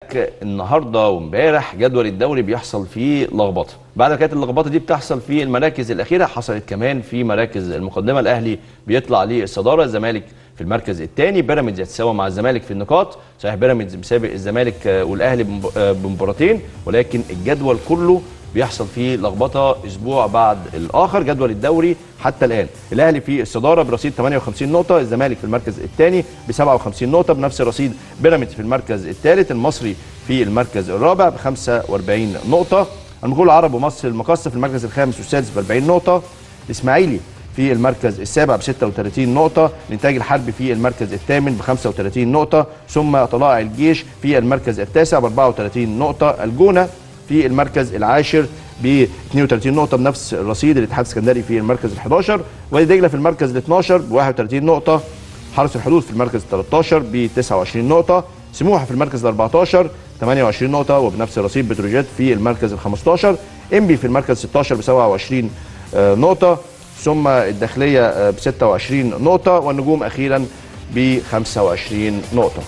لك النهارده وامبارح جدول الدوري بيحصل فيه لخبطه بعد ما كانت اللخبطه دي بتحصل في المراكز الاخيره حصلت كمان في مراكز المقدمه الاهلي بيطلع للصداره الزمالك في المركز الثاني بيراميدز يتساوى مع الزمالك في النقاط صحيح بيراميدز مسابق الزمالك آه، والاهلي بمب- آه، بمباراتين ولكن الجدول كله بيحصل فيه لخبطه اسبوع بعد الاخر جدول الدوري حتى الان الاهلي في الصداره برصيد 58 نقطه الزمالك في المركز الثاني ب 57 نقطه بنفس الرصيد بيراميدز في المركز الثالث المصري في المركز الرابع ب 45 نقطه المغول العرب ومصر المقصه في المركز الخامس والسادس ب 40 نقطه الاسماعيلي في المركز السابع ب 36 نقطة، الإنتاج الحربي في المركز الثامن ب 35 نقطة، ثم طلائع الجيش في المركز التاسع ب 34 نقطة، الجونة في المركز العاشر ب 32 نقطة بنفس الرصيد، الاتحاد السكندري في المركز ال 11 وادي دجلة في المركز ال 12 ب 31 نقطة، حرس الحدود في المركز ال 13 ب 29 نقطة، سموحة في المركز ال 14 28 نقطة وبنفس الرصيد بتروجيت في المركز ال 15 انبي في المركز 16 ب 27 آه، نقطة ثم الداخلية ب 26 نقطة والنجوم أخيرا ب 25 نقطة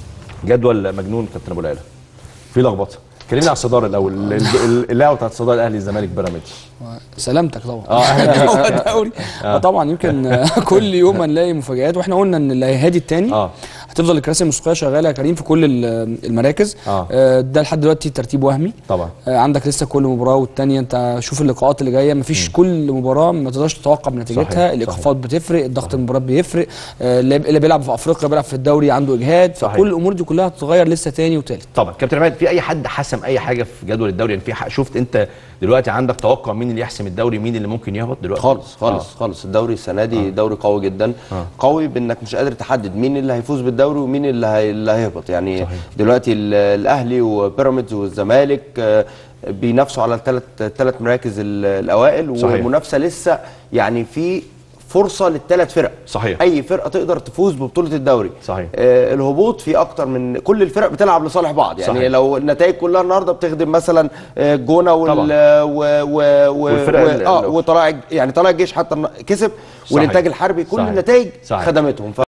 جدول مجنون كابتن أبو العلا في لخبطة كلمني على الصدارة الأول ال- ال- اللعبة بتاعت الصدارة الأهلي الزمالك بيراميدز سلامتك طبعا اه هو الدوري آه. طبعا يمكن كل يوم هنلاقي مفاجآت واحنا قلنا ان اللي هيهادي التاني اه هتفضل الكراسي الموسيقيه شغاله يا كريم في كل ال- المراكز آه. آه، ده لحد دلوقتي ترتيب وهمي طبعا آه، عندك لسه كل مباراه والتانيه انت شوف اللقاءات اللي جايه مفيش كل مباراه ما تقدرش تتوقع بنتيجتها صحيح، الايقافات بتفرق الضغط المباراه بيفرق آه، اللي اللي بيلعب في افريقيا بيلعب في الدوري عنده اجهاد صحيح. فكل الامور دي كلها هتتغير لسه تاني وتالت طبعا كابتن عماد في اي حد حسم اي حاجه في جدول الدوري يعني في ح- شفت انت دلوقتي عندك توقع مين اللي يحسم الدوري مين اللي ممكن يهبط دلوقتي خالص خالص آه. خالص الدوري السنه دي آه. دوري قوي جدا آه. آه. قوي بانك مش قادر تحدد مين اللي هيفوز بالدوري ومين اللي, هي... اللي هيهبط يعني صحيح. صحيح. دلوقتي ال- الاهلي وبيراميدز والزمالك آه، بينافسوا على الثلاث ثلاث مراكز ال- الاوائل صحيح. والمنافسه لسه يعني في فرصه للثلاث فرق صحيح. اي فرقه تقدر تفوز ببطوله الدوري صحيح. آه الهبوط في اكتر من كل الفرق بتلعب لصالح بعض يعني صحيح. لو النتائج كلها النهارده بتخدم مثلا آه، الجونه وال طبعا. و و و والفرق ال- و اه ال- وطلائع يعني طلائع الجيش حتى كسب صحيح. والانتاج الحربي كل صحيح. النتائج صحيح. خدمتهم